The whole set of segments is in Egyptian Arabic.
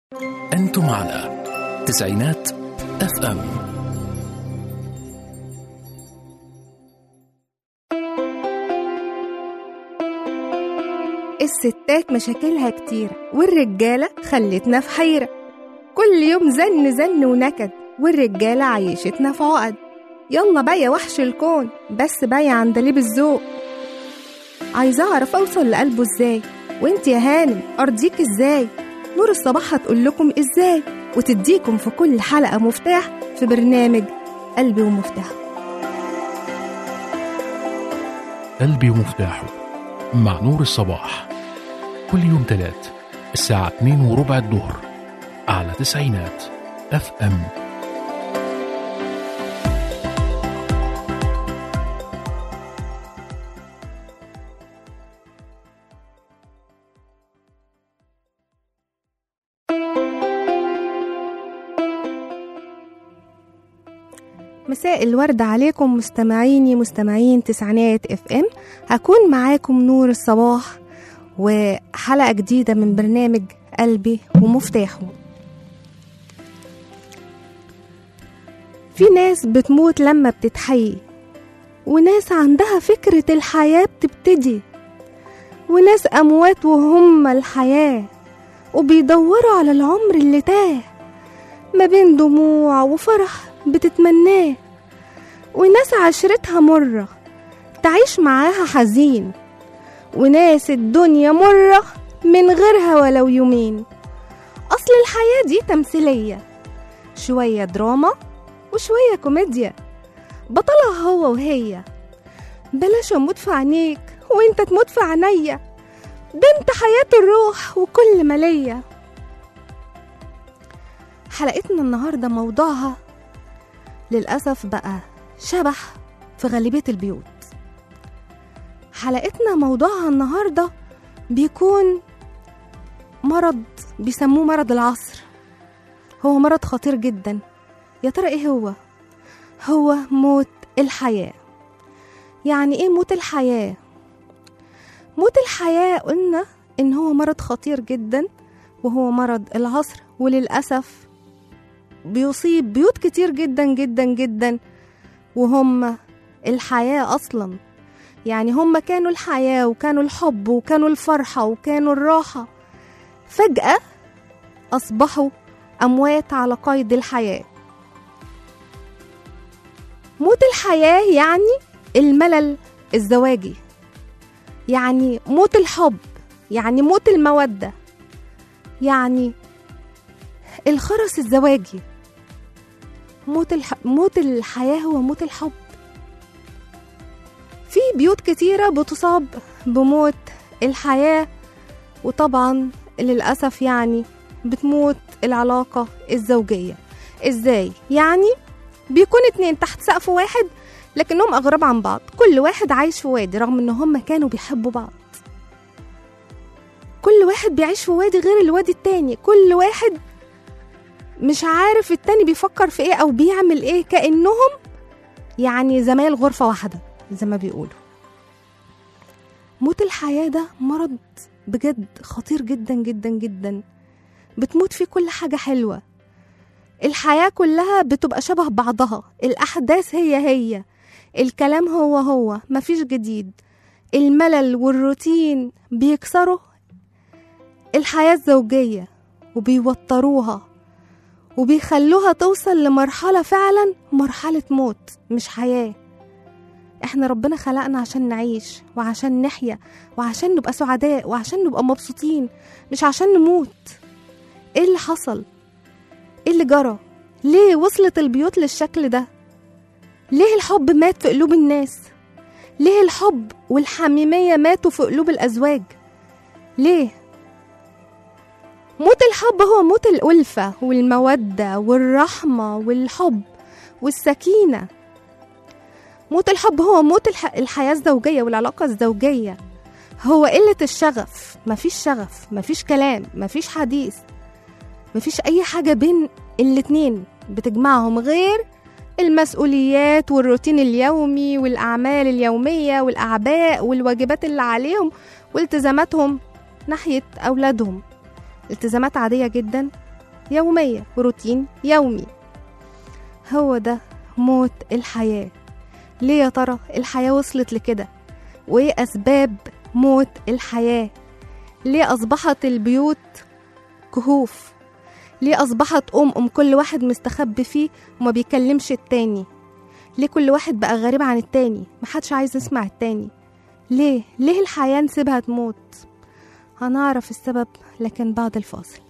أنتم على تسعينات اف ام الستات مشاكلها كتير والرجالة خلتنا في حيرة كل يوم زن زن ونكد والرجالة عيشتنا في عقد يلا بقى يا وحش الكون بس بقى يا عندليب الذوق عايزة أعرف أوصل لقلبه إزاي وإنت يا هانم أرضيك إزاي نور الصباح هتقول لكم إزاي وتديكم في كل حلقة مفتاح في برنامج قلبي ومفتاحه قلبي ومفتاحه مع نور الصباح كل يوم تلات الساعة 2 وربع الظهر على تسعينات اف ام مساء الورد عليكم مستمعيني مستمعين تسعينات اف ام هكون معاكم نور الصباح وحلقة جديدة من برنامج قلبي ومفتاحه في ناس بتموت لما بتتحيي وناس عندها فكرة الحياة بتبتدي وناس أموات وهم الحياة وبيدوروا على العمر اللي تاه ما بين دموع وفرح بتتمناه وناس عشرتها مرة تعيش معاها حزين وناس الدنيا مرة من غيرها ولو يومين أصل الحياة دي تمثيلية شوية دراما وشوية كوميديا بطلها هو وهي بلاش أموت في عينيك وانت تموت في عينيا ده انت حياة الروح وكل ما ليا حلقتنا النهاردة موضوعها للأسف بقى شبح في غالبية البيوت حلقتنا موضوعها النهاردة بيكون مرض بيسموه مرض العصر هو مرض خطير جدا يا ترى ايه هو هو موت الحياة يعني ايه موت الحياة موت الحياة قلنا ان هو مرض خطير جدا وهو مرض العصر وللأسف بيصيب بيوت كتير جدا جدا جدا وهم الحياة أصلا يعني هم كانوا الحياة وكانوا الحب وكانوا الفرحة وكانوا الراحة فجأة أصبحوا أموات على قيد الحياة موت الحياة يعني الملل الزواجي يعني موت الحب يعني موت المودة يعني الخرس الزواجي موت الح... موت الحياة هو موت الحب في بيوت كتيرة بتصاب بموت الحياة وطبعا للأسف يعني بتموت العلاقة الزوجية ازاي؟ يعني بيكون اتنين تحت سقف واحد لكنهم أغراب عن بعض كل واحد عايش في وادي رغم ان هم كانوا بيحبوا بعض كل واحد بيعيش في وادي غير الوادي التاني كل واحد مش عارف التاني بيفكر في ايه او بيعمل ايه كانهم يعني زمايل غرفه واحده زي ما بيقولوا موت الحياه ده مرض بجد خطير جدا جدا جدا بتموت فيه كل حاجه حلوه الحياه كلها بتبقى شبه بعضها الاحداث هي هي الكلام هو هو مفيش جديد الملل والروتين بيكسروا الحياه الزوجيه وبيوتروها وبيخلوها توصل لمرحلة فعلا مرحلة موت مش حياة احنا ربنا خلقنا عشان نعيش وعشان نحيا وعشان نبقى سعداء وعشان نبقى مبسوطين مش عشان نموت ايه اللي حصل ايه اللي جرى ليه وصلت البيوت للشكل ده ليه الحب مات في قلوب الناس ليه الحب والحميمية ماتوا في قلوب الأزواج ليه موت الحب هو موت الألفة والمودة والرحمة والحب والسكينة موت الحب هو موت الح... الحياة الزوجية والعلاقة الزوجية هو قلة الشغف مفيش شغف مفيش كلام مفيش حديث مفيش أي حاجة بين الاتنين بتجمعهم غير المسؤوليات والروتين اليومي والأعمال اليومية والأعباء والواجبات اللي عليهم والتزاماتهم ناحية أولادهم التزامات عادية جدا يومية وروتين يومي هو ده موت الحياة ليه يا ترى الحياة وصلت لكده وإيه أسباب موت الحياة ليه أصبحت البيوت كهوف ليه أصبحت أم أم كل واحد مستخبي فيه وما بيكلمش التاني ليه كل واحد بقى غريب عن التاني محدش عايز يسمع التاني ليه ليه الحياة نسيبها تموت هنعرف السبب لكن بعد الفاصل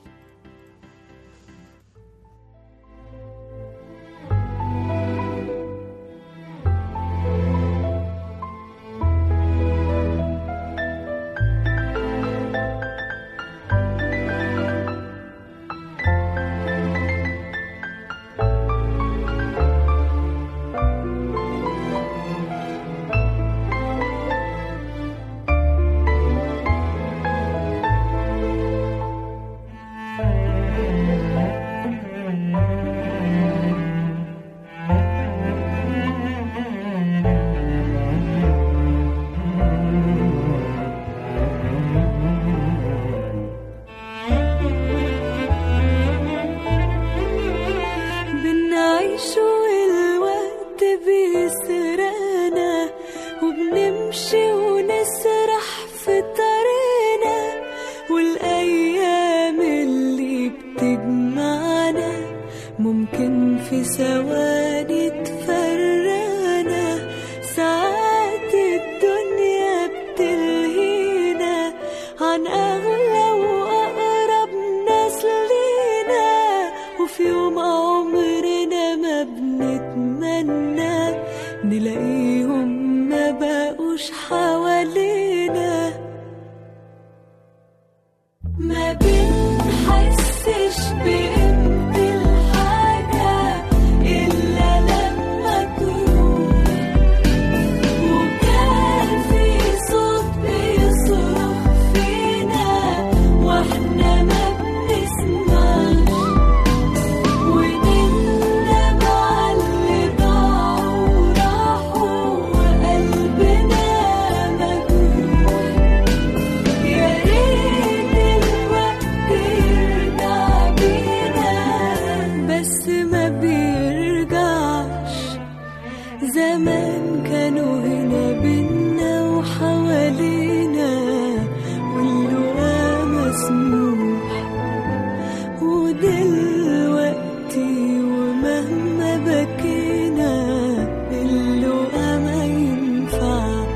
بنعيش والوقت بيسرقنا وبنمشي ونسرح في طريقنا والأيام اللي بتجمعنا ممكن في ثواني تفرقنا ساعات الدنيا بتلهينا عن أغلى وأقرب ناس لينا وفي يوم عمرنا ما بنتمنى نلاقيهم ما بقوش حوالينا ما بنحسش بقيمة الحاجة إلا لما تروح وكان في صوت بيصرخ فينا واحنا ما بنسمعش ونندم على اللي ضاعوا وراحوا وقلبنا مجروح يا ريت الوقت يرجع بينا بس ما بيرجعش زمان كانوا هنا بينا وحوالينا واللقا مسموح ودلوقتي ومهما بكينا اللقا ما ينفعش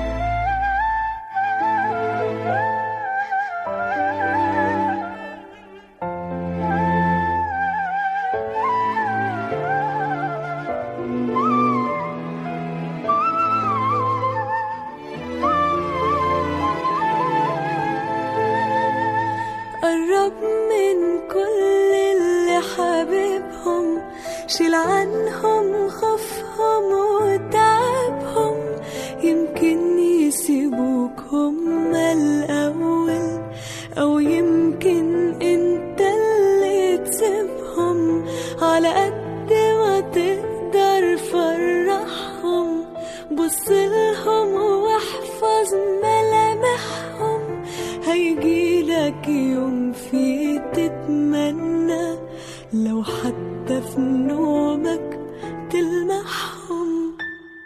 قرب من كل اللي حبيبهم شيل عنهم خوفهم وتعبهم يمكن يسيبوك هما الأول أو يمكن انت اللي تسيبهم على قد ما تقدر فرحهم بصلهم واحفظ ملامحهم هيجيلك يوم فيه تتمنى لو حتى في نومك تلمحهم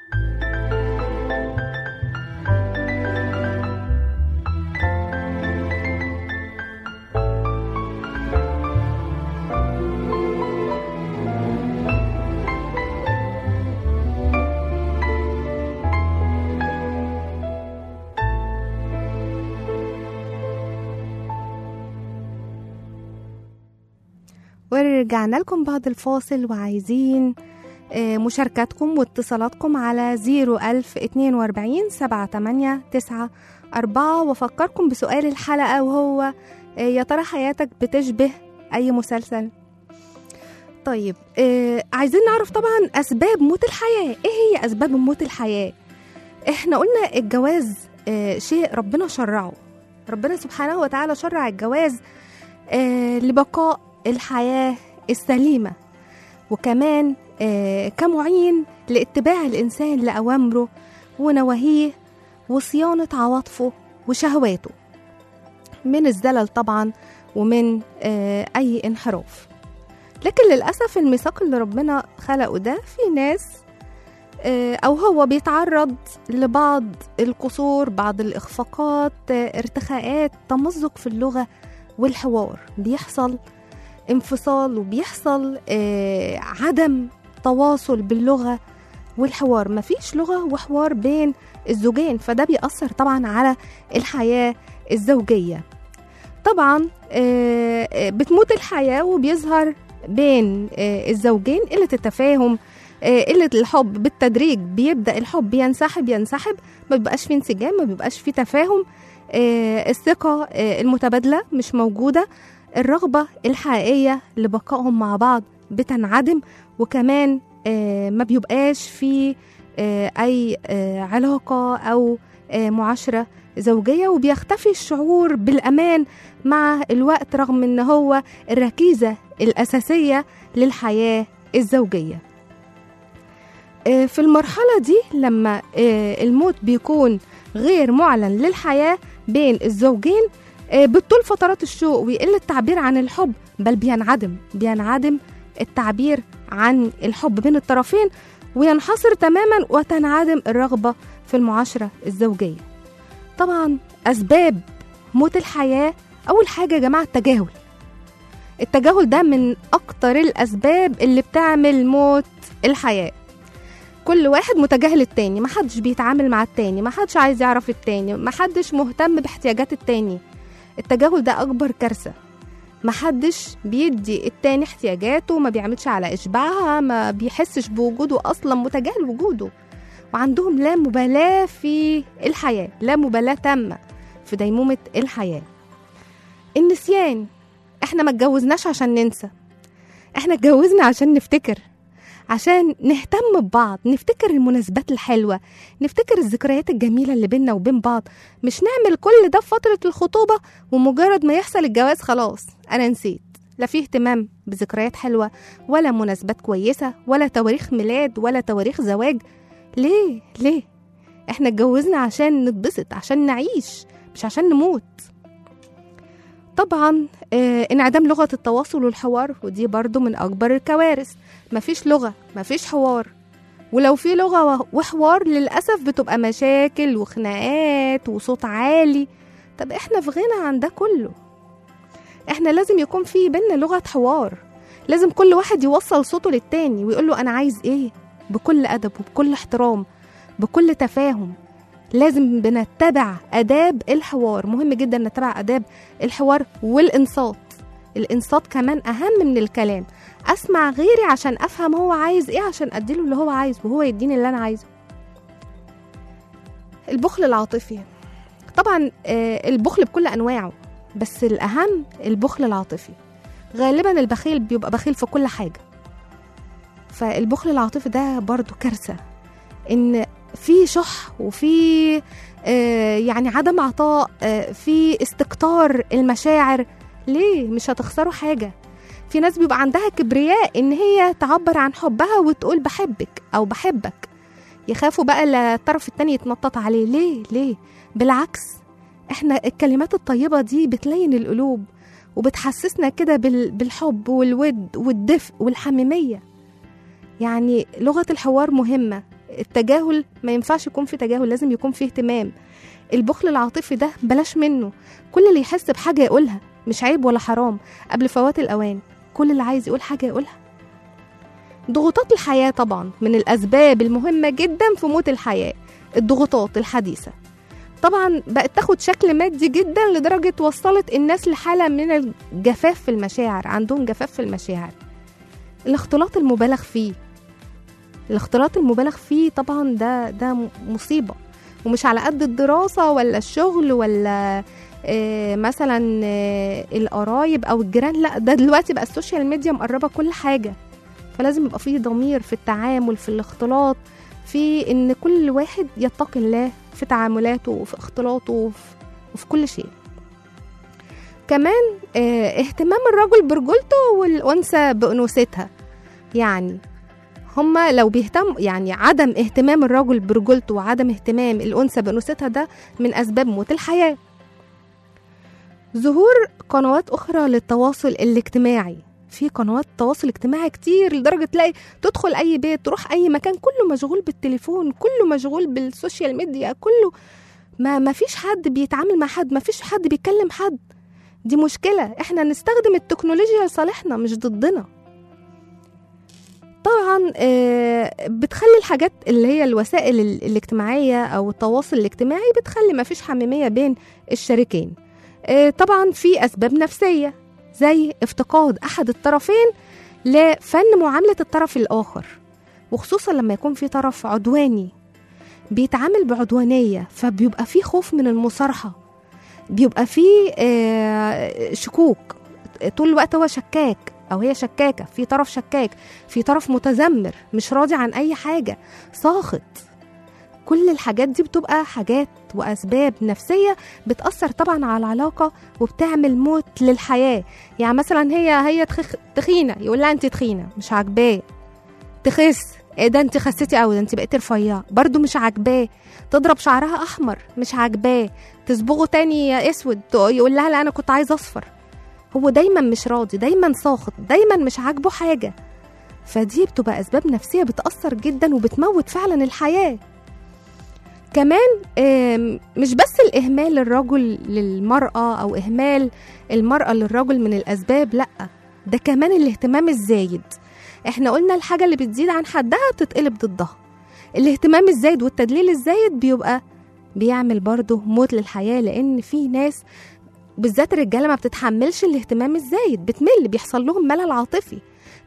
ورجعنا لكم بعد الفاصل وعايزين آه، مشاركاتكم واتصالاتكم على 01042 78 4 وفكركم بسؤال الحلقة وهو آه، يا ترى حياتك بتشبه أي مسلسل؟ طيب آه عايزين نعرف طبعا أسباب موت الحياة إيه هي أسباب موت الحياة؟ إحنا قلنا الجواز آه شيء ربنا شرعه ربنا سبحانه وتعالى شرع الجواز آه لبقاء الحياة السليمة وكمان آه كمعين لاتباع الإنسان لأوامره ونواهيه وصيانة عواطفه وشهواته من الزلل طبعا ومن آه، أي انحراف لكن للأسف الميثاق اللي ربنا خلقه ده في ناس آه، أو هو بيتعرض لبعض القصور بعض الإخفاقات آه، ارتخاءات تمزق في اللغة والحوار بيحصل انفصال وبيحصل آه، عدم تواصل باللغة والحوار مفيش لغة وحوار بين الزوجين فده بيأثر طبعا على الحياة الزوجية طبعا آه، آه، بتموت الحياة وبيظهر بين آه، الزوجين قلة التفاهم آه، قلة الحب بالتدريج بيبدأ الحب ينسحب ينسحب ما بيبقاش فيه انسجام ما بيبقاش فيه تفاهم آه، الثقة آه، المتبادلة مش موجودة الرغبة الحقيقية لبقائهم مع بعض بتنعدم وكمان آه، ما بيبقاش في آه، أي آه، علاقة أو آه، معاشرة زوجية وبيختفي الشعور بالأمان مع الوقت رغم إن هو الركيزة الأساسية للحياة الزوجية آه، في المرحلة دي لما آه، الموت بيكون غير معلن للحياة بين الزوجين آه، بتطول فترات الشوق ويقل التعبير عن الحب بل بينعدم بينعدم التعبير عن الحب بين الطرفين وينحصر تماما وتنعدم الرغبة في المعاشرة الزوجية طبعا أسباب موت الحياة أول حاجة يا جماعة التجاهل التجاهل ده من أكتر الأسباب اللي بتعمل موت الحياة كل واحد متجاهل التاني محدش بيتعامل مع التاني محدش عايز يعرف التاني محدش مهتم باحتياجات التاني التجاهل ده أكبر كارثة محدش بيدي التاني احتياجاته ما بيعملش على إشباعها ما بيحسش بوجوده أصلا متجاهل وجوده وعندهم لا مبالاة في الحياة لا مبالاة تامة في ديمومة الحياة النسيان احنا ما اتجوزناش عشان ننسى احنا اتجوزنا عشان نفتكر عشان نهتم ببعض نفتكر المناسبات الحلوة نفتكر الذكريات الجميلة اللي بينا وبين بعض مش نعمل كل ده في فترة الخطوبة ومجرد ما يحصل الجواز خلاص أنا نسيت لا في اهتمام بذكريات حلوة ولا مناسبات كويسة ولا تواريخ ميلاد ولا تواريخ زواج ليه ليه احنا اتجوزنا عشان نتبسط عشان نعيش مش عشان نموت طبعا آه انعدام لغة التواصل والحوار ودي برضو من أكبر الكوارث مفيش لغة مفيش حوار ولو في لغة وحوار للأسف بتبقى مشاكل وخناقات وصوت عالي طب احنا في غنى عن ده كله احنا لازم يكون في بينا لغة حوار لازم كل واحد يوصل صوته للتاني ويقول له أنا عايز إيه بكل أدب وبكل احترام بكل تفاهم لازم بنتبع آداب الحوار مهم جدا نتبع آداب الحوار والإنصات الإنصات كمان أهم من الكلام أسمع غيري عشان أفهم هو عايز إيه عشان أديله اللي هو عايزه وهو يديني اللي أنا عايزه البخل العاطفي طبعا آه، البخل بكل أنواعه بس الأهم البخل العاطفي غالبا البخيل بيبقى بخيل في كل حاجة فالبخل العاطفي ده برضو كارثة إن في شح وفي آه، يعني عدم عطاء آه، في استكتار المشاعر ليه مش هتخسروا حاجة في ناس بيبقى عندها كبرياء ان هي تعبر عن حبها وتقول بحبك او بحبك يخافوا بقى لا الطرف التاني يتنطط عليه ليه ليه بالعكس احنا الكلمات الطيبة دي بتلين القلوب وبتحسسنا كده بال- بالحب والود والدفء والحميمية يعني لغة الحوار مهمة التجاهل ما ينفعش يكون في تجاهل لازم يكون في اهتمام البخل العاطفي ده بلاش منه كل اللي يحس بحاجة يقولها مش عيب ولا حرام قبل فوات الأوان كل اللي عايز يقول حاجة يقولها ضغوطات الحياة طبعا من الأسباب المهمة جدا في موت الحياة الضغوطات الحديثة طبعا بقت تاخد شكل مادي جدا لدرجة وصلت الناس لحالة من الجفاف في المشاعر عندهم جفاف في المشاعر الاختلاط المبالغ فيه الاختلاط المبالغ فيه طبعا ده ده م- مصيبة ومش على قد الدراسة ولا الشغل ولا آه، مثلا آه، القرايب او الجيران لا ده دلوقتي بقى السوشيال ميديا مقربه كل حاجه فلازم يبقى فيه ضمير في التعامل في الاختلاط في ان كل واحد يتقي الله في تعاملاته وفي اختلاطه وفي, وفي كل شيء كمان آه، اهتمام الرجل برجولته والانثى بانوثتها يعني هما لو بيهتم يعني عدم اهتمام الرجل برجولته وعدم اهتمام الانثى بانوثتها ده من اسباب موت الحياه ظهور قنوات أخرى للتواصل الاجتماعي في قنوات تواصل اجتماعي كتير لدرجة تلاقي تدخل أي بيت تروح أي مكان كله مشغول بالتليفون كله مشغول بالسوشيال ميديا كله ما ما فيش حد بيتعامل مع حد ما فيش حد بيتكلم حد دي مشكلة احنا نستخدم التكنولوجيا لصالحنا مش ضدنا طبعا آه، بتخلي الحاجات اللي هي الوسائل ال- الاجتماعية أو التواصل الاجتماعي بتخلي ما فيش حميمية بين الشريكين آه، طبعا في أسباب نفسية زي افتقاد أحد الطرفين لفن معاملة الطرف الآخر وخصوصا لما يكون في طرف عدواني بيتعامل بعدوانية فبيبقى في خوف من المصارحة بيبقى في آه، شكوك طول الوقت هو شكاك أو هي شكاكة في طرف شكاك في طرف متذمر مش راضي عن أي حاجة ساخط كل الحاجات دي بتبقى حاجات وأسباب نفسية بتأثر طبعا على العلاقة وبتعمل موت للحياة يعني مثلا هي هي تخ... تخينة يقول لها أنت تخينة مش عاجباه تخس ايه ده انت خسيتي قوي ده انت بقيتي رفيعه برضو مش عاجباه تضرب شعرها احمر مش عاجباه تصبغه تاني اسود يقول لها لا انا كنت عايزه اصفر هو دايما مش راضي دايما ساخط دايما مش عاجبه حاجه فدي بتبقى اسباب نفسيه بتاثر جدا وبتموت فعلا الحياه كمان آم، مش بس الاهمال الرجل للمراه او اهمال المراه للرجل من الاسباب لا ده كمان الاهتمام الزايد احنا قلنا الحاجه اللي بتزيد عن حدها بتتقلب ضدها الاهتمام الزايد والتدليل الزايد بيبقى بيعمل برضه موت للحياه لان في ناس بالذات الرجاله ما بتتحملش الاهتمام الزايد بتمل بيحصل لهم ملل عاطفي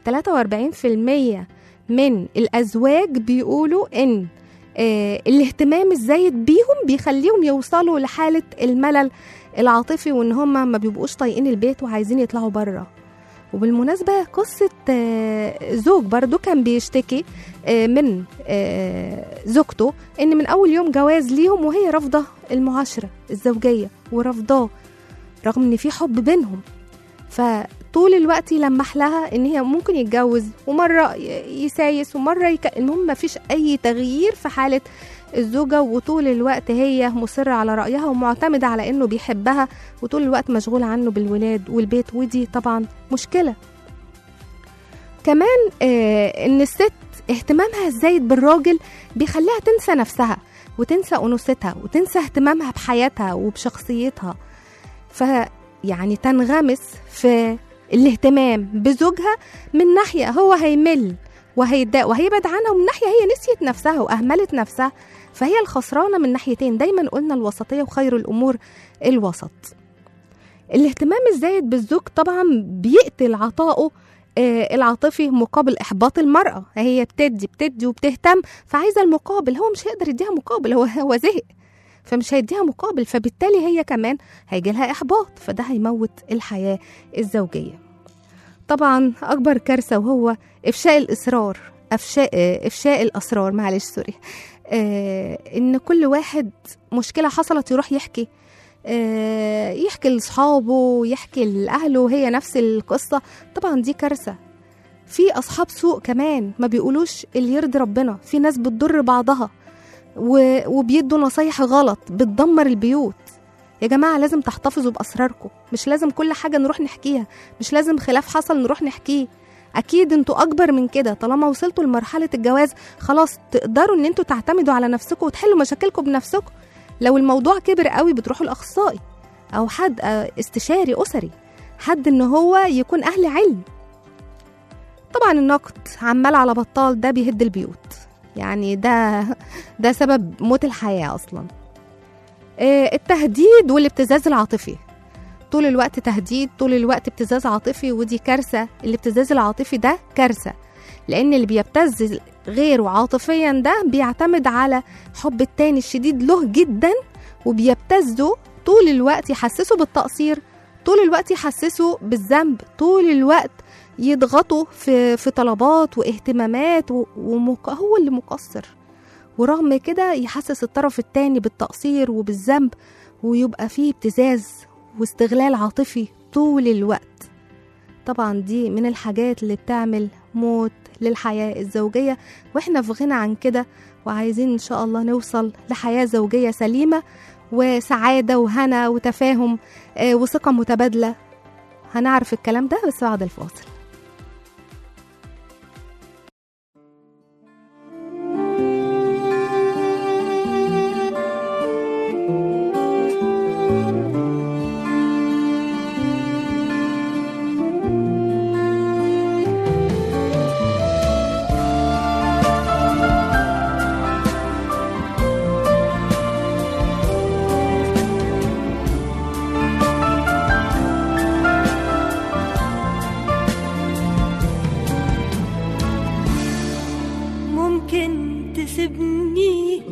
43% من الازواج بيقولوا ان آه الاهتمام الزايد بيهم بيخليهم يوصلوا لحاله الملل العاطفي وان هم ما بيبقوش طايقين البيت وعايزين يطلعوا بره وبالمناسبة قصة آه، زوج برضو كان بيشتكي آه، من آه، زوجته إن من أول يوم جواز ليهم وهي رافضة المعاشرة الزوجية ورافضاه رغم إن في حب بينهم فطول الوقت يلمح لها إن هي ممكن يتجوز ومرة ي- يسايس ومرة يك... المهم مفيش أي تغيير في حالة الزوجة وطول الوقت هي مصرة على رأيها ومعتمدة على إنه بيحبها وطول الوقت مشغولة عنه بالولاد والبيت ودي طبعا مشكلة كمان آه إن الست اهتمامها الزايد بالراجل بيخليها تنسى نفسها وتنسى أنوثتها وتنسى اهتمامها بحياتها وبشخصيتها فيعني تنغمس في الاهتمام بزوجها من ناحية هو هيمل وهيتضايق وهيبعد عنها ومن ناحية هي نسيت نفسها وأهملت نفسها فهي الخسرانة من ناحيتين دايما قلنا الوسطية وخير الأمور الوسط الاهتمام الزايد بالزوج طبعا بيقتل عطائه آه، العاطفي مقابل إحباط المرأة هي بتدي بتدي وبتهتم فعايزة المقابل هو مش هيقدر يديها مقابل هو هو زهق فمش هيديها مقابل فبالتالي هي كمان هيجي لها إحباط فده هيموت الحياة الزوجية طبعا أكبر كارثة وهو إفشاء الإصرار أفشاء آه، إفشاء الأسرار معلش سوري آه، إن كل واحد مشكلة حصلت يروح يحكي آه، يحكي لاصحابه يحكي لاهله هي نفس القصه طبعا دي كارثه في اصحاب سوء كمان ما بيقولوش اللي يرضي ربنا في ناس بتضر بعضها و- وبيدوا نصايح غلط بتدمر البيوت يا جماعه لازم تحتفظوا باسراركم مش لازم كل حاجه نروح نحكيها مش لازم خلاف حصل نروح نحكيه اكيد انتوا اكبر من كده طالما وصلتوا لمرحله الجواز خلاص تقدروا ان انتوا تعتمدوا على نفسكم وتحلوا مشاكلكم بنفسكم لو الموضوع كبر قوي بتروحوا الاخصائي او حد آه، استشاري اسري حد ان هو يكون اهل علم طبعا النقد عمال على بطال ده بيهد البيوت يعني ده ده سبب موت الحياه اصلا آه، التهديد والابتزاز العاطفي طول الوقت تهديد طول الوقت ابتزاز عاطفي ودي كارثه الابتزاز العاطفي ده كارثه لان اللي بيبتز غيره عاطفيا ده بيعتمد على حب التاني الشديد له جدا وبيبتزه طول الوقت يحسسه بالتقصير طول الوقت يحسسه بالذنب طول الوقت يضغطه في في طلبات واهتمامات و- ومق... هو اللي مقصر ورغم كده يحسس الطرف التاني بالتقصير وبالذنب ويبقى فيه ابتزاز واستغلال عاطفي طول الوقت طبعا دي من الحاجات اللي بتعمل موت للحياة الزوجية واحنا في غنى عن كده وعايزين ان شاء الله نوصل لحياة زوجية سليمة وسعادة وهنا وتفاهم آه، وثقة متبادلة هنعرف الكلام ده بس بعد الفاصل ممكن تسيبني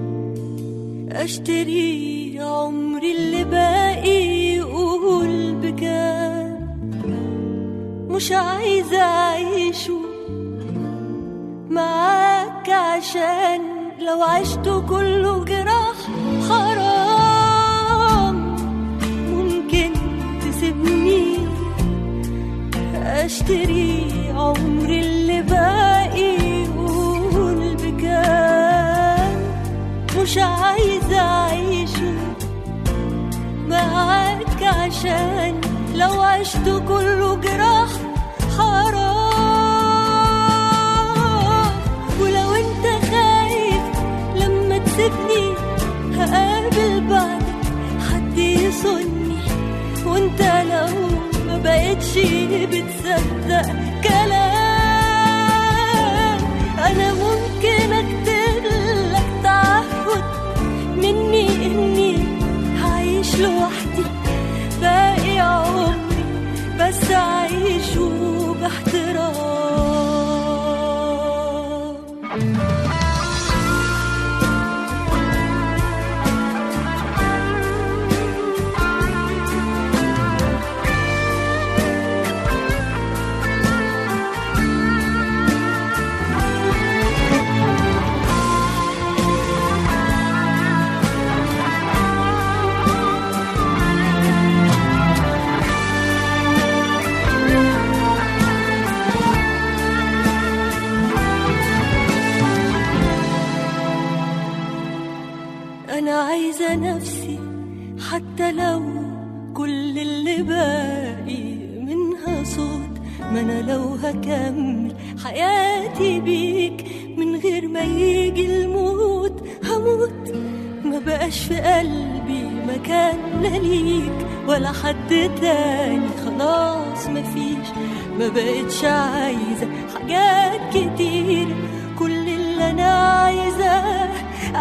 اشتري عمري اللي باقي قول بكام مش عايزة اعيشه معاك عشان لو عشته كله جراح حرام ممكن تسيبني اشتري عمري اللي باقي قول بكام مش عايزة اعيشه معاك عشان لو عشت كله جراح حرام ولو انت خايف لما تسيبني هقابل بعدك حد يصني وانت لو ما بقتش بتصدق كلام انا ممكن اكتب لك تعهد مني اني هعيش لوحدي باقي عمري بس اعيشه باحترام أنا عايزة نفسي حتى لو كل اللي باقي منها صوت ما أنا لو هكمل حياتي بيك من غير ما يجي الموت هموت ما بقاش في قلبي مكان لا ليك ولا حد تاني خلاص مفيش ما بقتش عايزة حاجات كتير كل اللي أنا عايزاه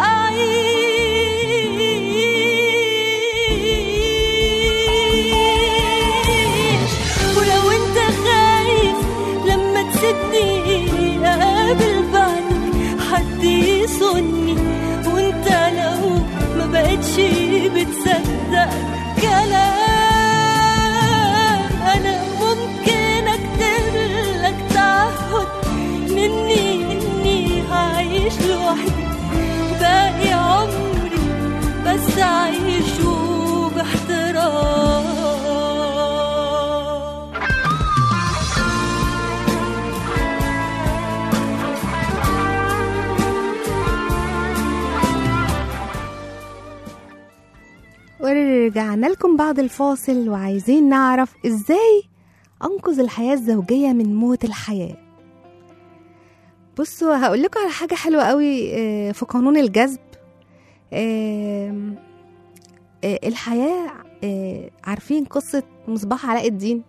أعيش ولو أنت خايف لما تسيبني أقابل بعدك حد يصني وأنت لو ما بقتش بتصدق كلام أنا ممكن أكتب لك تعهد مني إني هعيش لوحدي باقي عمري بس أعيشه باحترام ورجعنا لكم بعد الفاصل وعايزين نعرف ازاي انقذ الحياة الزوجية من موت الحياة بصوا هقول لكم على حاجة حلوة قوي آه، في قانون الجذب آم، آه، الحياة آه، عارفين قصة مصباح علاء الدين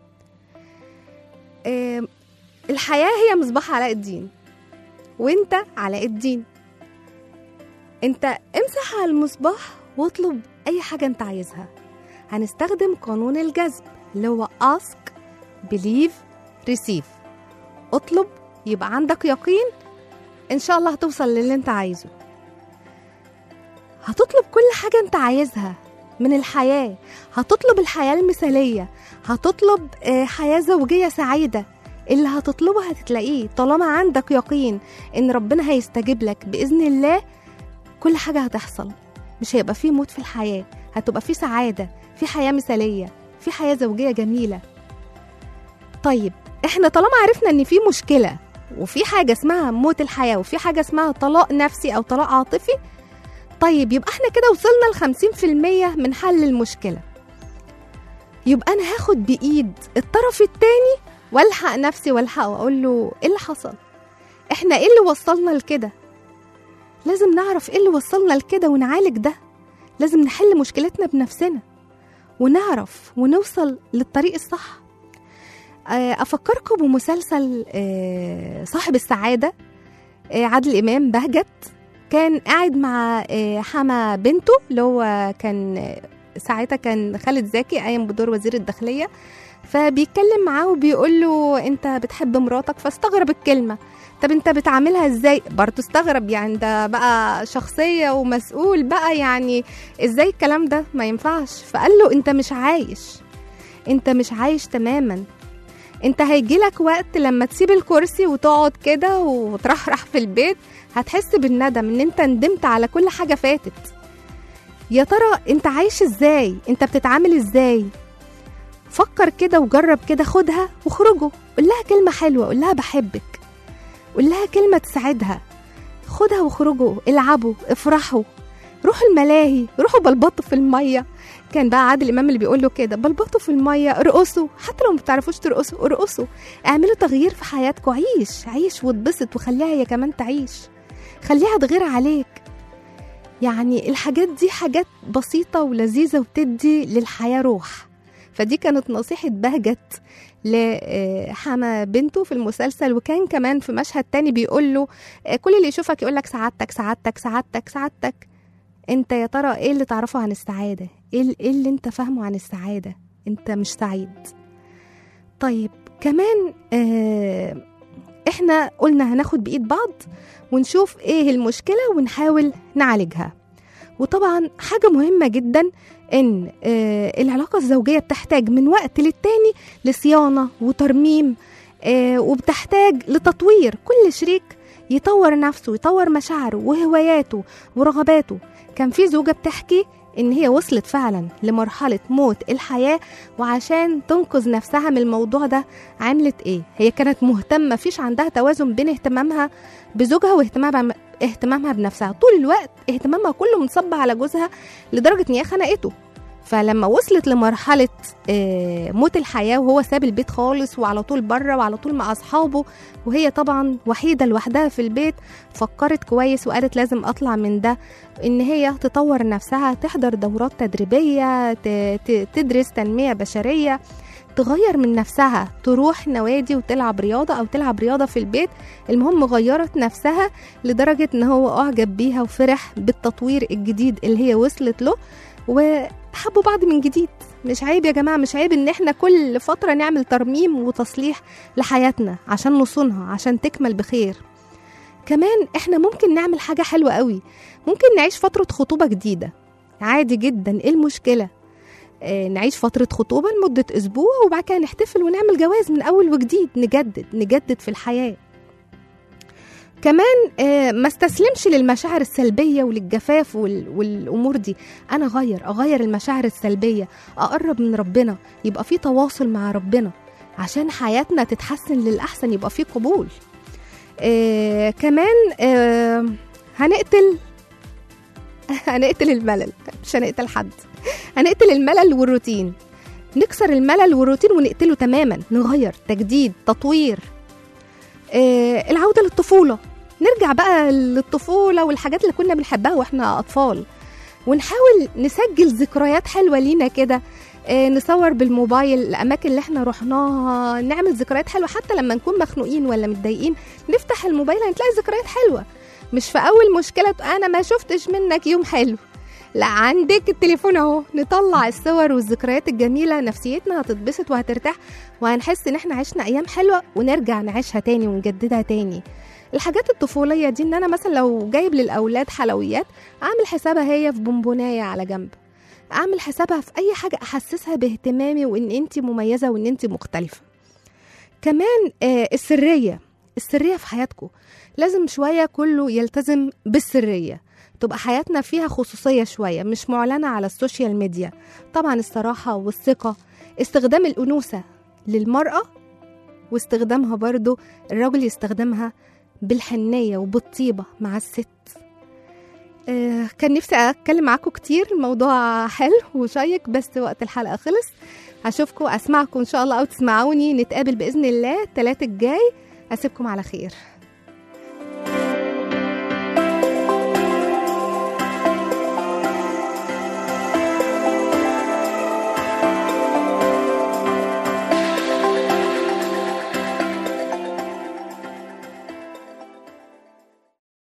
آم، الحياة هي مصباح علاء الدين وانت علاء الدين انت امسح على المصباح واطلب اي حاجة انت عايزها هنستخدم قانون الجذب اللي هو ask believe receive اطلب يبقى عندك يقين ان شاء الله هتوصل للي انت عايزه هتطلب كل حاجة انت عايزها من الحياة هتطلب الحياة المثالية هتطلب آه، حياة زوجية سعيدة اللي هتطلبه هتتلاقيه طالما عندك يقين ان ربنا هيستجيب لك بإذن الله كل حاجة هتحصل مش هيبقى فيه موت في الحياة هتبقى فيه سعادة في حياة مثالية في حياة زوجية جميلة طيب احنا طالما عرفنا ان في مشكلة وفي حاجة اسمها موت الحياة وفي حاجة اسمها طلاق نفسي او طلاق عاطفي طيب يبقى احنا كده وصلنا لخمسين في المية من حل المشكلة يبقى انا هاخد بايد الطرف التاني والحق نفسي والحقه واقول له ايه اللي حصل احنا ايه اللي وصلنا لكده لازم نعرف ايه اللي وصلنا لكده ونعالج ده لازم نحل مشكلتنا بنفسنا ونعرف ونوصل للطريق الصح آه، افكركم بمسلسل آه، صاحب السعاده آه، عادل امام بهجت كان قاعد مع آه، حما بنته اللي هو كان آه، ساعتها كان خالد زكي قايم بدور وزير الداخليه فبيتكلم معاه وبيقول له انت بتحب مراتك فاستغرب الكلمه طب انت بتعاملها ازاي برضه استغرب يعني ده بقى شخصيه ومسؤول بقى يعني ازاي الكلام ده ما ينفعش فقال له انت مش عايش انت مش عايش تماما انت هيجيلك وقت لما تسيب الكرسي وتقعد كده وترحرح في البيت هتحس بالندم ان انت ندمت على كل حاجه فاتت يا ترى انت عايش ازاي انت بتتعامل ازاي فكر كده وجرب كده خدها وخرجوا قول لها كلمه حلوه قول لها بحبك قول لها كلمه تساعدها خدها وخرجوا العبوا افرحوا روحوا الملاهي روحوا بلبطوا في الميه كان بقى عادل امام اللي بيقول له كده بلبطوا في الميه ارقصوا حتى لو ما بتعرفوش ترقصوا ارقصوا اعملوا تغيير في حياتكم عيش عيش واتبسط وخليها هي كمان تعيش خليها تغير عليك يعني الحاجات دي حاجات بسيطة ولذيذة وبتدي للحياة روح فدي كانت نصيحة بهجت لحما بنته في المسلسل وكان كمان في مشهد تاني بيقول له آه، كل اللي يشوفك يقول لك سعادتك سعادتك سعادتك سعادتك انت يا ترى ايه اللي تعرفه عن السعادة ايه ال- إيه اللي انت فاهمه عن السعادة انت مش سعيد طيب كمان آه احنا قلنا هناخد بايد بعض ونشوف ايه المشكلة ونحاول نعالجها وطبعا حاجة مهمة جدا ان آه العلاقة الزوجية بتحتاج من وقت للتاني لصيانة وترميم آه وبتحتاج لتطوير كل شريك يطور نفسه يطور مشاعره وهواياته ورغباته كان في زوجة بتحكي إن هي وصلت فعلا لمرحلة موت الحياة وعشان تنقذ نفسها من الموضوع ده عملت إيه؟ هي كانت مهتمة فيش عندها توازن بين اهتمامها بزوجها واهتمامها اهتمامها بنفسها طول الوقت اهتمامها كله منصب على جوزها لدرجة إن هي خنقته فلما وصلت لمرحلة آه، موت الحياة وهو ساب البيت خالص وعلى طول بره وعلى طول مع أصحابه وهي طبعا وحيدة لوحدها في البيت فكرت كويس وقالت لازم أطلع من ده إن هي تطور نفسها تحضر دورات تدريبية ت- ت- تدرس تنمية بشرية تغير من نفسها تروح نوادي وتلعب رياضة أو تلعب رياضة في البيت المهم غيرت نفسها لدرجة إن هو أعجب بيها وفرح بالتطوير الجديد اللي هي وصلت له وحبوا بعض من جديد مش عيب يا جماعة مش عيب إن إحنا كل فترة نعمل ترميم وتصليح لحياتنا عشان نصونها عشان تكمل بخير كمان إحنا ممكن نعمل حاجة حلوة قوي ممكن نعيش فترة خطوبة جديدة عادي جدا إيه المشكلة آه، نعيش فترة خطوبة لمدة أسبوع وبعد كده نحتفل ونعمل جواز من أول وجديد نجدد نجدد في الحياة كمان آه، ما استسلمش للمشاعر السلبية وللجفاف وال- والأمور دي أنا أغير أغير المشاعر السلبية أقرب من ربنا يبقى في تواصل مع ربنا عشان حياتنا تتحسن للأحسن يبقى في قبول آه كمان آه هنقتل هنقتل الملل مش هنقتل حد هنقتل الملل والروتين نكسر الملل والروتين ونقتله تماما نغير تجديد تطوير آه العودة للطفولة نرجع بقى للطفولة والحاجات اللي كنا بنحبها واحنا أطفال ونحاول نسجل ذكريات حلوة لينا كده آه نصور بالموبايل الأماكن اللي احنا رحناها نعمل ذكريات حلوة حتى لما نكون مخنوقين ولا متضايقين نفتح الموبايل هنلاقي ذكريات حلوة مش في أول مشكلة تقول أنا ما شفتش منك يوم حلو لا عندك التليفون اهو نطلع الصور والذكريات الجميله نفسيتنا هتتبسط وهترتاح وهنحس ان احنا عشنا ايام حلوه ونرجع نعيشها تاني ونجددها تاني الحاجات الطفوليه دي ان انا مثلا لو جايب للاولاد حلويات اعمل حسابها هي في بونبونايه على جنب اعمل حسابها في اي حاجه احسسها باهتمامي وان انت مميزه وان انت مختلفه كمان آه السريه السريه في حياتكم لازم شويه كله يلتزم بالسريه تبقى حياتنا فيها خصوصية شوية مش معلنة على السوشيال ميديا طبعا الصراحة والثقة استخدام الأنوثة للمرأة واستخدامها برضو الراجل يستخدمها بالحنية وبالطيبة مع الست آه، كان نفسي اتكلم معاكم كتير الموضوع حلو وشيق بس وقت الحلقه خلص هشوفكم اسمعكم ان شاء الله او تسمعوني نتقابل باذن الله الثلاث الجاي اسيبكم على خير